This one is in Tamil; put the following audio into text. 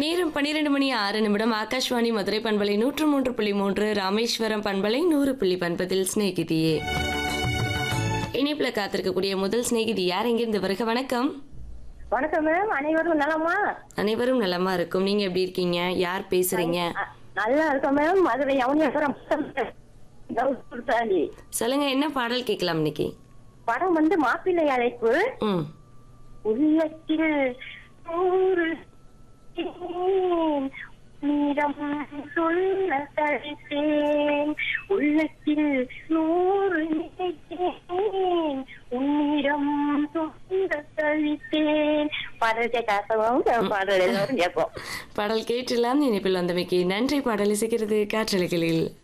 நேரம் பன்னிரண்டு மணி ஆறு நிமிடம் ஆகாஷ்வாணி மதுரை பண்பலை நூற்று மூன்று புள்ளி மூன்று ராமேஸ்வரம் பண்பலை நூறு புள்ளி பண்பதில் சிநேகிதியே இணைப்புல காத்திருக்கக்கூடிய முதல் சிநேகிதி யார் எங்கிருந்து வருக வணக்கம் வணக்கம் மேம் அனைவரும் நலமா அனைவரும் நலமா இருக்கும் நீங்க எப்படி இருக்கீங்க யார் பேசுறீங்க அ- நல்லா இருக்கோம் மேம் மதுரை யமுனேஸ்வரம் தாண்டி சொல்லுங்க என்ன பாடல் கேட்கலாம் இன்னைக்கு படம் வந்து மாப்பிள்ளை அழைப்பு ம் உள்ளத்தில் நூறு நீரம் சொல்ல தடுத்தேன் உள்ளத்தில் நூறு நினைத்தேன் உன்னிடம் சொல்ல தளித்தேன் பாடல் கேட்காசவும் பாடல் எல்லாரும் கேட்போம் பாடல் கேட்டெல்லாம் இணைப்பில் வந்தமைக்கு நன்றி பாடல் இசைக்கிறது காற்றலைகளில்